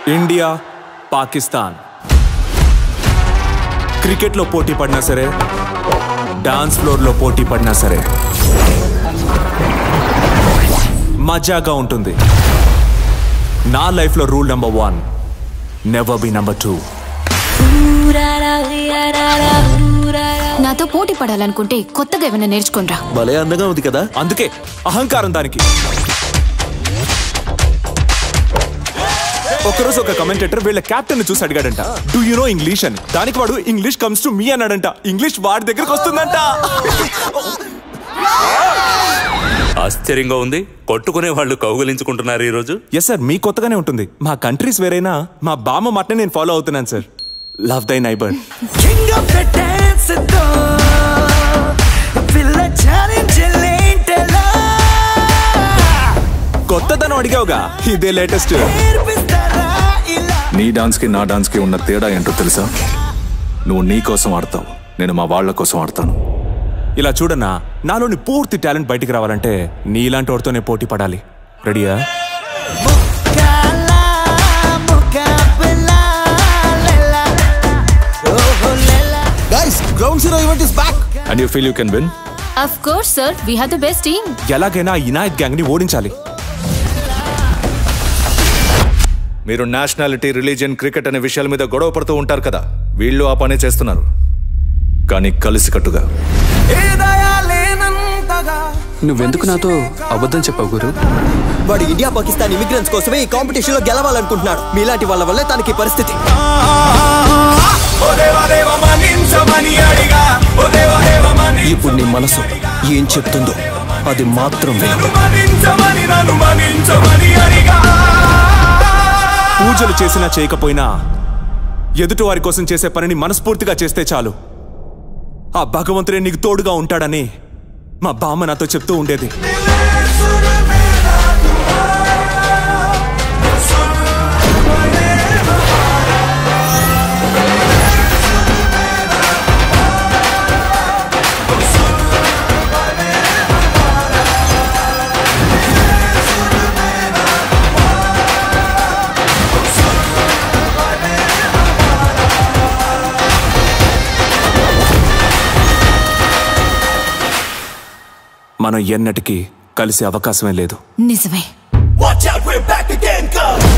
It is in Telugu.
ఇండియా పాకిస్తాన్ క్రికెట్లో పోటీ పడినా సరే డాన్స్ ఫ్లోర్లో పోటీ పడినా సరే మజాగా ఉంటుంది నా లైఫ్లో rule number one never be number two నాతో పోటీ పడాలనుకుంటే కొత్తగా ఏమైనా నేర్చుకోనరా భలే అందంగా ఉంది కదా అందుకే అహంకారం దానికి ఒకరోజు ఒక కమెంటేటర్ వీళ్ళ కెప్టెన్ చూసి అడిగాడంట డూ యు నో ఇంగ్లీష్ అని దానికి వాడు ఇంగ్లీష్ కమ్స్ టు మీ అన్నాడంట ఇంగ్లీష్ వాడి దగ్గరకు వస్తుందంట ఆశ్చర్యంగా ఉంది కొట్టుకునే వాళ్ళు కౌగులించుకుంటున్నారు ఈరోజు ఎస్ సార్ మీ కొత్తగానే ఉంటుంది మా కంట్రీస్ వేరైనా మా బామ్మ మాటనే నేను ఫాలో అవుతున్నాను sir love thy neighbour King of the dance పిల్ల ఛాలెంజ్ ఏంటలా కొత్తదనం అడిగావుగా ఇదే లేటెస్ట్ నేర్పిస్తారా ఇలా నీ డాన్స్కి నా డాన్స్కి ఉన్న తేడా ఏంటో తెలుసా నువ్వు నీ కోసం ఆడతావు నేను మా వాళ్ళ కోసం ఆడతాను ఇలా చూడన్నా నాలోని పూర్తి టాలెంట్ బయటికి రావాలంటే నీలాంటి వాడితోనే పోటీ పడాలి రెడీయా కాలా ముకాబలా లెలా ఓహో లెలా guys ground zero event is back and you feel you can win of course sir we have the best team ఎలాగైనా ఈ ఇనాయత్ గ్యాంగ్ ని ఓడించాలి మీరు నేషనాలిటీ రిలీజియన్ క్రికెట్ అనే విషయాల మీద గొడవ పడుతూ ఉంటారు కదా వీళ్ళు ఆ పనే చేస్తున్నారు కానీ కలిసికట్టుగా హృదయాలేనంతగా నువ్వెందుకు నాతో అబద్ధం చెప్పావు గురు వాడు ఇండియా పాకిస్తాన్ ఇమిగ్రెంట్స్ కోసమే ఈ కాంపిటీషన్ లో గెలవాలనుకుంటున్నాడు మీలాంటి వాళ్ళ వల్లే తనకి ఈ పరిస్థితి ఇప్పుడు నీ మనసు ఏం చెప్తుందో అది మాత్రం విను పూజలు చేసినా చేయకపోయినా ఎదుటి వారి కోసం చేసే పనిని మనస్ఫూర్తిగా చేస్తే చాలు ఆ భగవంతుడే నీకు తోడుగా ఉంటాడని మా బామ్మ నాతో చెప్తూ ఉండేది మనం ఎన్నటికీ కలిసే అవకాశమే లేదు నిజమే Watch out, we're back again, go!